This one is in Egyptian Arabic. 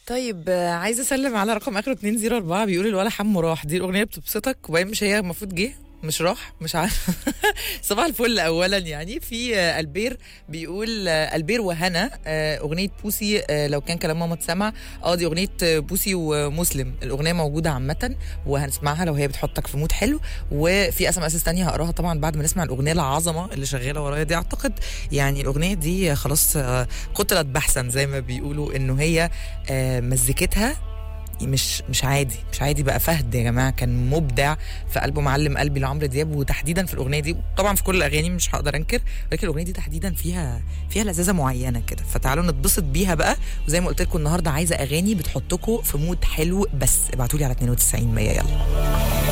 طيب آه، عايزه اسلم على رقم اخره 204 بيقول الولا حمو راح دي الاغنيه بتبسطك وبعدين مش هي المفروض جه مش راح مش عارف صباح الفل اولا يعني في آه، البير بيقول آه، البير وهنا آه، اغنيه بوسي آه، لو كان كلام ماما اتسمع اه دي اغنيه آه، بوسي ومسلم الاغنيه موجوده عامه وهنسمعها لو هي بتحطك في مود حلو وفي اس ام اس تانية هقراها طبعا بعد ما نسمع الاغنيه العظمه اللي شغاله ورايا دي اعتقد يعني الاغنيه دي خلاص آه، قتلت بحثا زي ما بيقولوا انه هي آه، مزيكتها مش مش عادي مش عادي بقى فهد يا جماعه كان مبدع في قلبه معلم قلبي لعمرو دياب وتحديدا في الاغنيه دي طبعا في كل الاغاني مش هقدر انكر ولكن الاغنيه دي تحديدا فيها فيها لذاذه معينه كده فتعالوا نتبسط بيها بقى وزي ما قلت لكم النهارده عايزه اغاني بتحطكم في مود حلو بس ابعتوا لي على 92 100 يلا